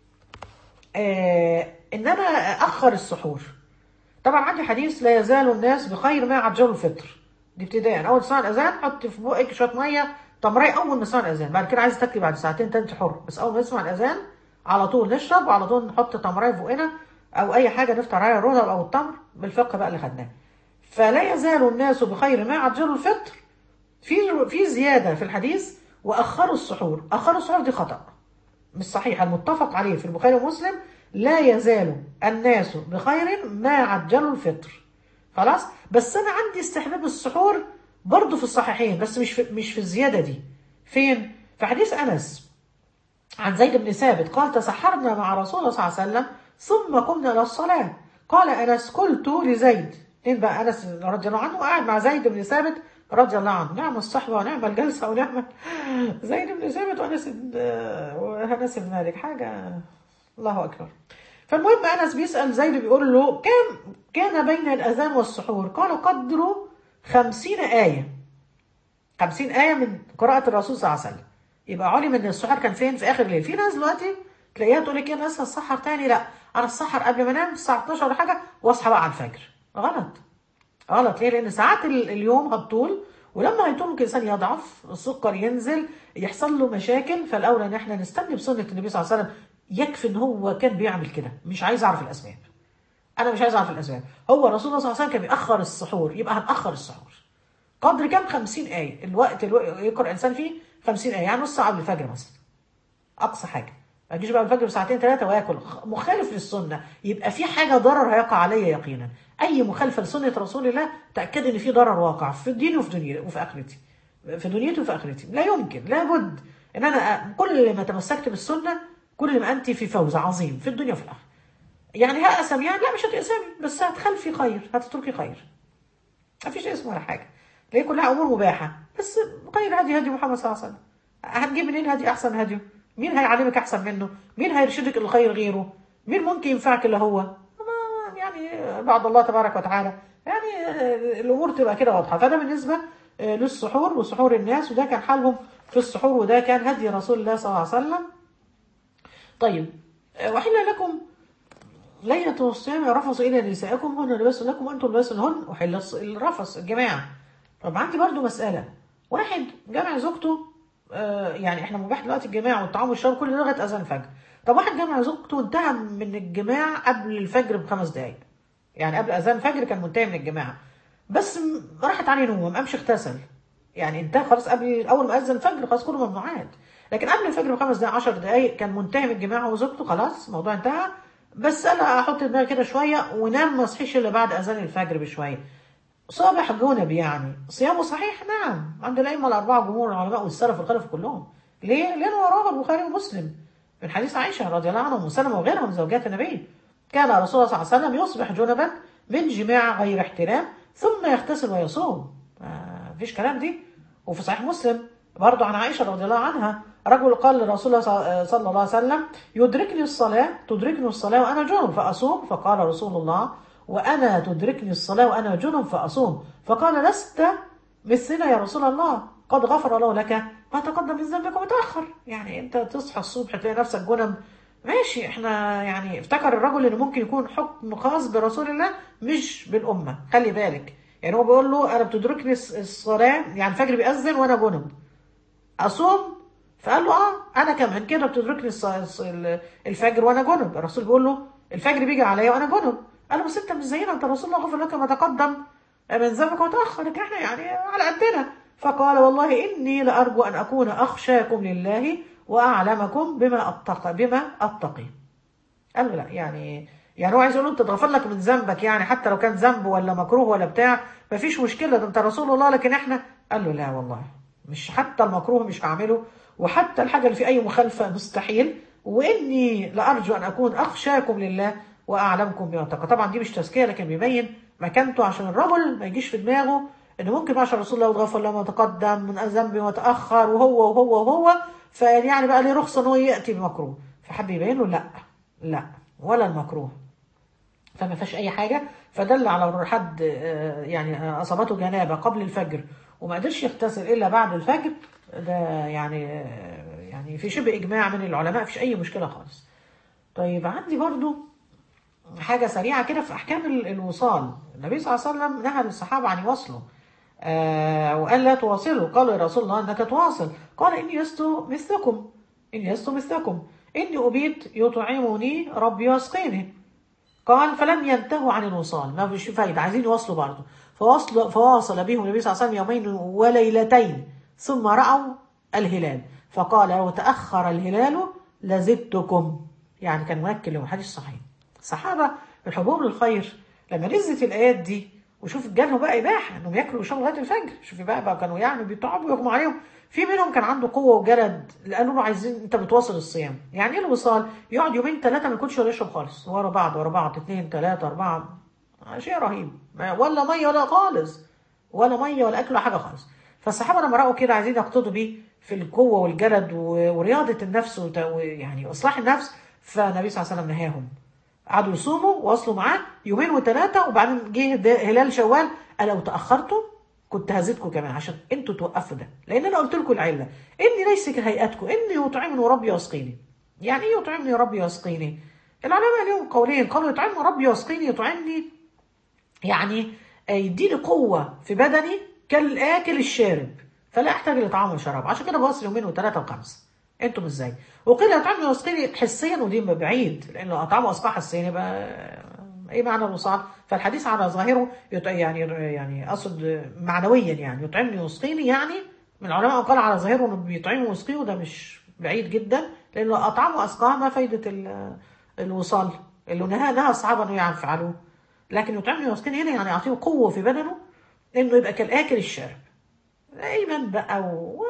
Speaker 1: آه، ان انا اخر السحور طبعا عندي حديث لا يزال الناس بخير ما عجلوا الفطر دي ابتداء اول ما تسمع الاذان حط في بقك شويه ميه تمري اول ما تسمع الاذان بعد كده عايز تاكلي بعد ساعتين تاني حر بس اول ما نسمع الاذان على طول نشرب وعلى طول نحط تمري في بقنا او اي حاجه نفطر عليها الرطب او التمر بالفقه بقى اللي خدناه فلا يزال الناس بخير ما عجلوا الفطر في في زياده في الحديث واخروا السحور اخروا السحور دي خطأ مش صحيح المتفق عليه في البخاري ومسلم لا يزال الناس بخير ما عجلوا الفطر خلاص بس انا عندي استحباب السحور برضه في الصحيحين بس مش في مش في الزياده دي فين في حديث انس عن زيد بن ثابت قال تسحرنا مع رسول الله صلى الله عليه وسلم ثم قمنا الى الصلاه قال انس قلت لزيد مين بقى انس رضي الله عنه قاعد مع زيد بن ثابت رضي الله عنه نعم الصحبه ونعم الجلسه ونعم زيد بن ثابت وانس بن وانس بن مالك حاجه الله اكبر فالمهم انس بيسال زيد بيقول له كم كان بين الاذان والسحور قال قدر خمسين ايه خمسين ايه من قراءه الرسول صلى الله عليه وسلم يبقى علم ان السحر كان فين في اخر الليل في ناس دلوقتي تلاقيها تقول لك ايه ناس هتسحر تاني لا انا السحر قبل ما انام الساعه 12 ولا حاجه واصحى بقى على الفجر غلط غلط ليه لان ساعات ال- اليوم هتطول ولما هيطول ممكن الانسان يضعف السكر ينزل يحصل له مشاكل فالاولى ان احنا نستني بسنه النبي صلى الله عليه وسلم يكفي ان هو كان بيعمل كده مش عايز اعرف الاسباب انا مش عايز اعرف الاسباب هو الرسول صلى الله عليه وسلم كان بيأخر السحور يبقى هنأخر السحور قدر كام 50 آية الوقت اللي يقرأ الإنسان فيه 50 آية يعني نص ساعة قبل الفجر مثلا أقصى حاجة ما تجيش بقى الفجر بساعتين ثلاثة وياكل خ- مخالف للسنة يبقى في حاجة ضرر هيقع عليا يقينا أي مخالفة لسنة رسول الله تأكد إن في ضرر واقع في الدين وفي دنيا وفي آخرتي في دنيتي وفي آخرتي لا يمكن لابد إن أنا أ- كل ما تمسكت بالسنة كل ما أنت في فوز عظيم في الدنيا وفي الآخرة يعني هأسم يعني لا مش هتقسمي بس هتخلفي خير هتتركي خير ما فيش اسم ولا حاجه ليه كلها امور مباحه بس غير هدي هدي محمد صلى الله عليه وسلم هتجيب منين هدي احسن من هديه مين هيعلمك احسن منه مين هيرشدك الخير غيره مين ممكن ينفعك الا هو ما يعني بعد الله تبارك وتعالى يعني آه، الامور تبقى كده واضحه فده بالنسبه آه، للسحور وسحور الناس وده كان حالهم في السحور وده كان هدي رسول الله صلى الله عليه وسلم طيب آه، وحل لكم ليلة الصيام رفص إلى نسائكم هن لباس لكم وأنتم لباس لهن وحل الص- الرفص الجماع طب عندي برضو مسألة واحد جمع زوجته آه يعني احنا مباح دلوقتي الجماع والطعام والشرب كل ده لغاية أذان الفجر طب واحد جمع زوجته انتهى من الجماع قبل الفجر بخمس دقايق يعني قبل أذان الفجر كان منتهي من الجماع بس م- راحت عليه نوم ما قامش اغتسل يعني انتهى خلاص قبل اول ما اذن الفجر خلاص كله ممنوعات لكن قبل الفجر بخمس دقائق 10 دقائق كان منتهي من الجماع هو وزوجته خلاص الموضوع انتهى بس انا احط دماغي كده شويه ونام ما صحيش الا بعد اذان الفجر بشويه صابح جنب يعني صيامه صحيح نعم عند الائمه الاربعه جمهور العلماء والسلف والخلف كلهم ليه؟ لانه وراه البخاري ومسلم من حديث عائشه رضي الله عنها وام سلمه وغيرها من زوجات النبي كان رسول الله صلى الله عليه وسلم يصبح جنبا من جماع غير احتلام ثم يغتسل ويصوم ما فيش كلام دي وفي صحيح مسلم برضو عن عائشه رضي الله عنها رجل قال لرسول الله صلى- صلى الله عليه وسلم يدركني الصلاه تدركني الصلاه وانا جنب فاصوم فقال رسول الله وانا تدركني الصلاه وانا جنب فاصوم فقال لست مثلنا يا رسول الله قد غفر الله لك ما تقدم من ذنبك وما تاخر يعني انت تصحى الصبح تلاقي نفسك جنب ماشي احنا يعني افتكر الرجل ان ممكن يكون حكم خاص برسول الله مش بالامه خلي بالك يعني هو بيقول له انا بتدركني الص- الصلاه يعني الفجر بيأذن وانا جنب اصوم فقال له اه انا كمان كده بتدركني الص- الص- ال- الفجر وانا جنب الرسول بيقول له الفجر بيجي عليا وانا جنب قال له بس انت مش زينا انت رسول الله غفر لك ما تقدم من ذنبك وتاخر لكن احنا يعني على قدنا فقال والله اني لارجو ان اكون اخشاكم لله واعلمكم بما اتقى بما اتقي قال له لا يعني يعني هو عايز يقول له انت اتغفر لك من ذنبك يعني حتى لو كان ذنب ولا مكروه ولا بتاع مفيش مشكله ده انت رسول الله لكن احنا قال له لا والله مش حتى المكروه مش هعمله وحتى الحاجه اللي في اي مخالفه مستحيل واني لارجو ان اكون اخشاكم لله واعلمكم بما اتقى طبعا دي مش تزكيه لكن بيبين مكانته عشان الرجل ما يجيش في دماغه ان ممكن ما شاء رسول الله وتغفر له ما تقدم من ذنب وتاخر وهو وهو وهو فيعني بقى ليه رخصه ان هو ياتي بمكروه فحب يبين له لا لا ولا المكروه فما فيهاش اي حاجه فدل على حد آه، يعني آه، اصابته جنابه قبل الفجر وما قدرش يغتسل الا بعد الفجر ده يعني آه، يعني في شبه اجماع من العلماء مفيش اي مشكله خالص طيب عندي برضو حاجه سريعه كده في احكام ال- الوصال النبي صلى الله عليه وسلم نهى الصحابه عن يواصلوا آه وقال لا تواصلوا قالوا يا رسول الله انك تواصل قال اني لست مثلكم اني لست مثلكم اني ابيت يطعمني ربي ويسقيني قال فلم ينتهوا عن الوصال ما فيش فايدة عايزين يواصلوا برضه فواصل فواصل بهم النبي صلى الله عليه وسلم يومين وليلتين ثم رأوا الهلال فقال لو تأخر الهلال لزدتكم يعني كان مؤكد له حديث صحيح الصحابة من حبهم للخير لما نزلت الآيات دي وشوف جالهم بقى إباحة إنهم ياكلوا ويشربوا لغاية الفجر شوفي بقى, بقى كانوا يعني بيتعبوا ويغموا عليهم في منهم كان عنده قوة وجلد قالوا له عايزين أنت بتواصل الصيام يعني إيه الوصال؟ يقعد يومين ثلاثة ما ياكلش ولا يشرب خالص ورا بعض ورا بعض اثنين ثلاثة أربعة شيء رهيب ما- ولا مية ولا خالص ولا مية ولا أكل ولا حاجة خالص فالصحابة لما رأوا كده عايزين يقتدوا بيه في القوة والجلد و- ورياضة النفس وت- ويعني إصلاح النفس فالنبي صلى الله عليه وسلم نهاهم قعدوا يصوموا وواصلوا معاه يومين وثلاثة وبعدين جه ده- هلال شوال قال لو تأخرتم كنت هزيدكم كمان عشان انتوا توقفوا ده لان انا قلت لكم العله اني ليس كهيئتكم اني يطعمني ربي ويسقيني يعني ايه يطعمني ربي ويسقيني العلماء لهم قولين قالوا يطعمني ربي ويسقيني يطعمني يعني يديني قوه في بدني كالاكل الشارب فلا احتاج لطعام وشراب عشان كده بوصل يومين وثلاثه وخمسه انتم ازاي وقيل يطعمني ويسقيني حسيا ودي بعيد لان لو اطعمه واسقاه حسيا يبقى ايه معنى الوصال فالحديث على ظاهره يط- يعني يعني اقصد معنويا يعني يطعمني ويسقيني يعني من العلماء قال على ظاهره انه بيطعمه ويسقيه وده مش بعيد جدا لانه اطعمه واسقاه ما فايده ال- الوصال اللي نهى نهى الصحابه انه يفعلوه لكن يطعمني ويسقيني هنا يعني اعطيه قوه في بدنه انه يبقى كالاكل الشارب ايمن بقى و...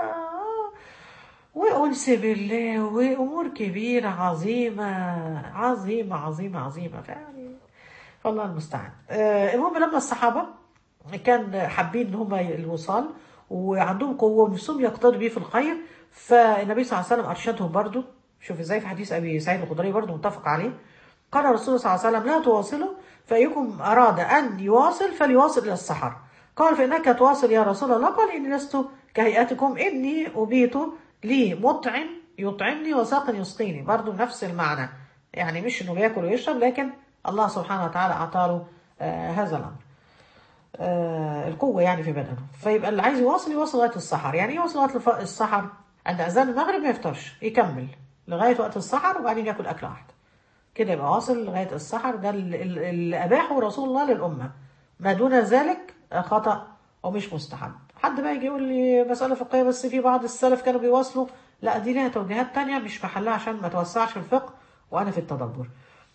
Speaker 1: وأنس بالله وأمور كبيرة عظيمة عظيمة عظيمة عظيمة فيعني والله المستعان آه المهم لما الصحابة كان حابين ان هم الوصال وعندهم قوة ونفسهم يقتدوا بيه في الخير فالنبي صلى الله عليه وسلم أرشدهم برضو شوف ازاي في حديث أبي سعيد الخدري برضو متفق عليه قال الرسول صلى الله عليه وسلم لا تواصلوا فأيكم أراد أن يواصل فليواصل إلى السحر قال فإنك تواصل يا رسول الله قال إني لست كهيئتكم إني أبيت لي مطعم يطعمني وساق يسقيني برضو نفس المعنى يعني مش إنه بياكل ويشرب لكن الله سبحانه وتعالى أعطاله آه هذا الأمر آه القوة يعني في بدنه فيبقى اللي عايز يواصل يواصل لغاية السحر يعني إيه يواصل لغاية الف- السحر عند أذان المغرب ما يفطرش يكمل لغاية وقت السحر وبعدين ياكل أكلة واحدة كده يبقى واصل لغاية السحر ده ال- ال- اللي أباحه رسول الله للأمة ما دون ذلك آه، خطأ ومش مستحب حد بقى يجي يقول لي مسألة فقهية بس في بعض السلف كانوا بيواصلوا لا دي لها توجيهات تانية مش محلها عشان ما توسعش في الفقه وأنا في التدبر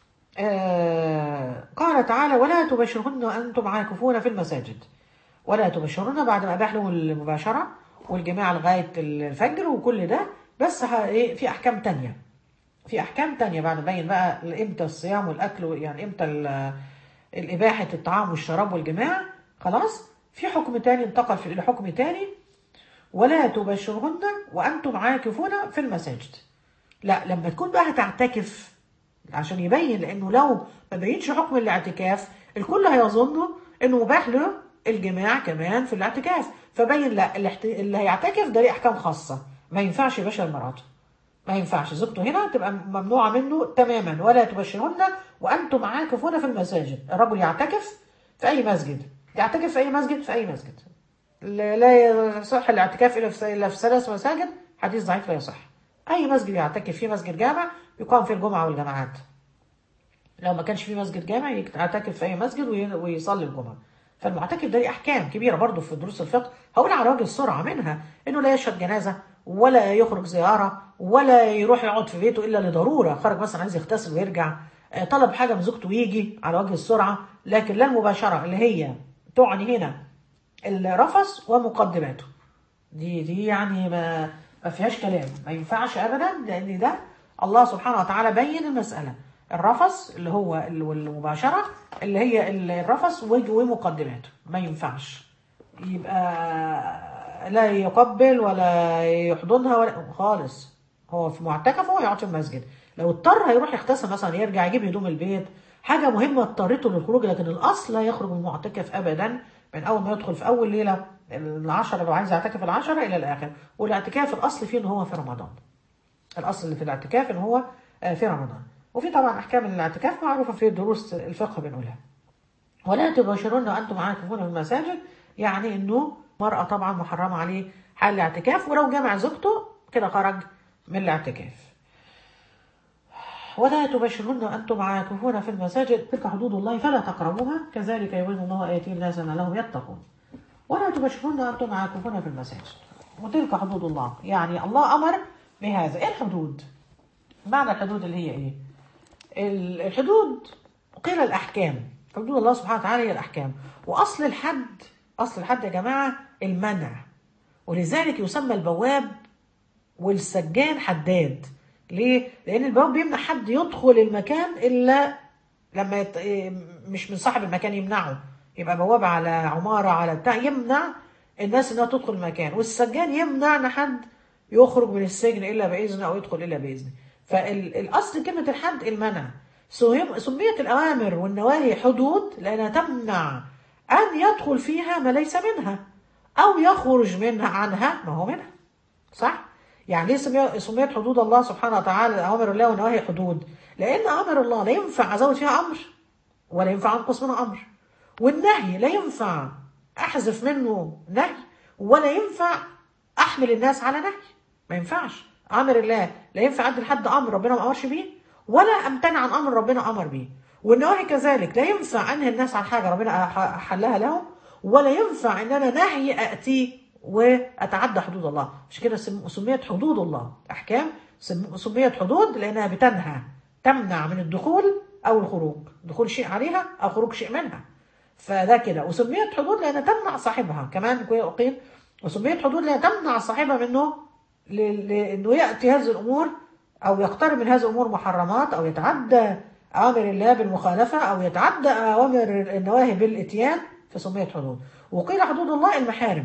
Speaker 1: آه قال تعالى ولا تبشرهن وأنتم عاكفون في المساجد ولا تبشرهن بعد ما أباح لهم المباشرة والجماع لغاية الفجر وكل ده بس ه- إيه، في أحكام تانية في احكام تانية بعد نبين بقى امتى الصيام والاكل يعني امتى ال- الاباحه الطعام والشراب والجماع خلاص في حكم تاني انتقل في الى حكم تاني ولا تبشرهن وانتم عاكفون في المساجد لا لما تكون بقى هتعتكف عشان يبين لانه لو ما بينش حكم الاعتكاف الكل هيظن انه مباح له الجماع كمان في الاعتكاف فبين لا الاحت- اللي هيعتكف ده ليه احكام خاصه ما ينفعش يباشر مراته ما ينفعش زوجته هنا تبقى ممنوعة منه تماما ولا تبشرهن وأنتم عاكفون في المساجد الرجل يعتكف في أي مسجد يعتكف في أي مسجد في أي مسجد لا لا يصح الاعتكاف إلا في إلا في ثلاث مساجد حديث ضعيف لا يصح أي مسجد يعتكف فيه مسجد جامع يقام فيه الجمعة والجماعات لو ما كانش في مسجد جامع يعتكف في أي مسجد وي- ويصلي الجمعة فالمعتكف ده ليه أحكام كبيرة برضه في دروس الفقه هقول على وجه السرعة منها إنه لا يشهد جنازة ولا يخرج زيارة ولا يروح يقعد في بيته إلا لضرورة خرج مثلا عايز يغتسل ويرجع آه، طلب حاجة من زوجته ويجي على وجه السرعة لكن لا المباشرة اللي هي تعني هنا الرفث ومقدماته دي دي يعني ما ما فيهاش كلام ما ينفعش ابدا لان ده الله سبحانه وتعالى بين المساله الرفث اللي هو ال- والمباشره اللي هي ال- الرفث وج- ومقدماته ما ينفعش يبقى لا يقبل ولا يحضنها ولا خالص هو في معتكف هو يقعد في المسجد لو اضطر هيروح يغتسل مثلا يرجع يجيب هدوم البيت حاجه مهمه اضطرته للخروج لكن الاصل لا يخرج من المعتكف ابدا من اول ما يدخل في اول ليله العشرة لو عايز يعتكف العشرة إلى الآخر والاعتكاف الأصل فيه إن هو في رمضان الأصل اللي في الاعتكاف إن هو آه، في رمضان وفي طبعا أحكام الاعتكاف معروفة في دروس الفقه بنقولها ولا تباشرون وأنتم عاكفون في المساجد يعني إنه مرأة طبعا محرمة عليه حال الاعتكاف ولو جمع زوجته كده خرج من الاعتكاف ولا تبشرون وأنتم عاكفون في المساجد تلك حدود الله فلا تقربوها كذلك يبين الله آياته الناس لهم يتقون ولا تبشرون وأنتم عاكفون في المساجد وتلك حدود الله يعني الله أمر بهذا إيه الحدود معنى الحدود اللي هي إيه ال- الحدود قيل الأحكام حدود الله سبحانه وتعالى هي الأحكام وأصل الحد أصل الحد يا جماعة المنع ولذلك يسمى البواب والسجان حداد ليه؟ لأن البواب بيمنع حد يدخل المكان إلا لما يت... إيه، مش من صاحب المكان يمنعه يبقى بوابة على عمارة على بتاع يمنع الناس إنها تدخل المكان والسجان يمنع إن حد يخرج من السجن إلا بإذنه أو يدخل إلا بإذنه فالأصل كلمة الحد المنع سهم- سميت الأوامر والنواهي حدود لأنها تمنع أن يدخل فيها ما ليس منها أو يخرج منها عنها ما هو منها صح؟ يعني ليه سمي- سميت حدود الله سبحانه وتعالى أوامر الله ونواهي حدود؟ لأن أوامر الله لا ينفع أزود فيها أمر ولا ينفع أنقص منها أمر والنهي لا ينفع أحذف منه نهي ولا ينفع أحمل الناس على نهي ما ينفعش أمر الله لا ينفع أدي لحد أمر ربنا ما أمرش بيه ولا أمتنع عن أمر ربنا أمر بيه والنواهي كذلك لا ينفع أنهي الناس عن حاجة ربنا أح- أحلها لهم ولا ينفع ان انا نهي اتي واتعدى حدود الله مش كده سم- سميت حدود الله احكام سم- سميت حدود لانها بتنهى تمنع من الدخول او الخروج دخول شيء عليها او خروج شيء منها فده كده وسميت حدود لانها تمنع صاحبها كمان قيل وسميت حدود لانها تمنع صاحبها منه ل- لانه ياتي هذه الامور او يقترب من هذه الامور محرمات او يتعدى اوامر الله بالمخالفه او يتعدى اوامر النواهي بالاتيان فسميت حدود وقيل حدود الله المحارم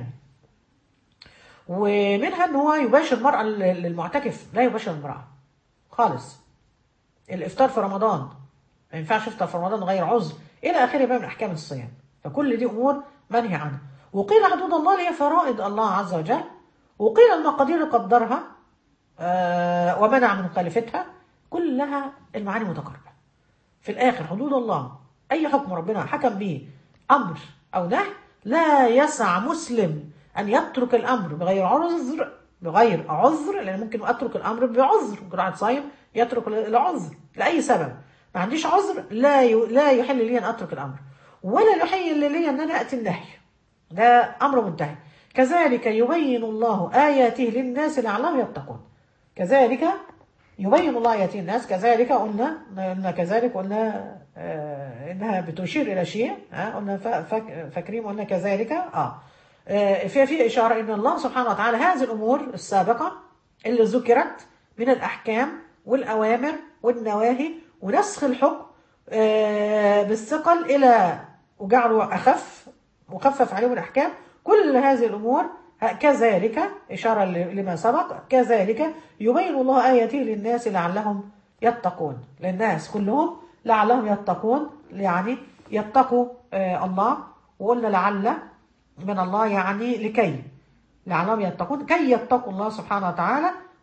Speaker 1: ومنها ان هو يباشر المراه للمعتكف لا يباشر المراه خالص الافطار في رمضان ما ينفعش يفطر في رمضان غير عذر الى اخره بقى من احكام الصيام فكل دي امور منهي عنها وقيل حدود الله اللي هي فرائض الله عز وجل وقيل المقادير اللي قدرها آه ومنع من مخالفتها كلها المعاني متقاربه في الاخر حدود الله اي حكم ربنا حكم به امر او نهي لا يسع مسلم ان يترك الامر بغير عذر بغير عذر لان ممكن اترك الامر بعذر ممكن واحد صايم يترك العذر لاي سبب ما عنديش عذر لا ي... لا يحل لي ان اترك الامر ولا يحل لي ان انا اتي النهي ده امر منتهي كذلك يبين الله اياته للناس لعلهم يتقون كذلك يبين الله اياته للناس كذلك قلنا قلنا كذلك قلنا آه انها بتشير الى شيء آه قلنا فاك فاكرين قلنا كذلك اه, آه في في اشاره ان الله سبحانه وتعالى هذه الامور السابقه اللي ذكرت من الاحكام والاوامر والنواهي ونسخ الحكم آه بالثقل الى وجعله اخف وخفف عليهم الاحكام كل هذه الامور كذلك إشارة لما سبق كذلك يبين الله آياته للناس لعلهم يتقون للناس كلهم لعلهم يتقون يعني يتقوا آه الله وقلنا لعل من الله يعني لكي لعلهم يتقون كي يتقوا الله سبحانه وتعالى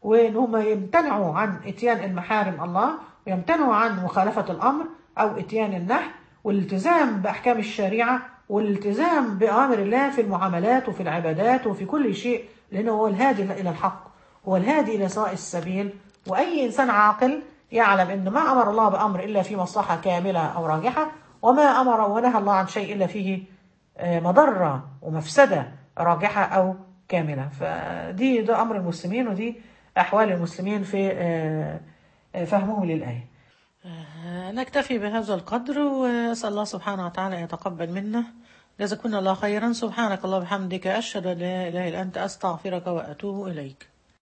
Speaker 1: وإن هم يمتنعوا عن إتيان المحارم الله ويمتنعوا عن مخالفة الأمر أو إتيان النهي والالتزام بأحكام الشريعة والالتزام بأوامر الله في المعاملات وفي العبادات وفي كل شيء لأنه هو الهادي إلى الحق هو الهادي إلى سواء السبيل وأي إنسان عاقل يعلم أن ما أمر الله بأمر إلا في مصلحة كاملة أو راجحة وما أمر ونهى الله عن شيء إلا فيه آه، مضرة ومفسدة راجحة أو كاملة فدي ده أمر المسلمين ودي أحوال المسلمين في آه، آه، فهمهم للآية آه، نكتفي بهذا القدر وأسأل الله سبحانه وتعالى أن يتقبل منا جزاكم الله خيرا سبحانك الله وبحمدك أشهد أن لا إله إلا أنت أستغفرك وأتوب إليك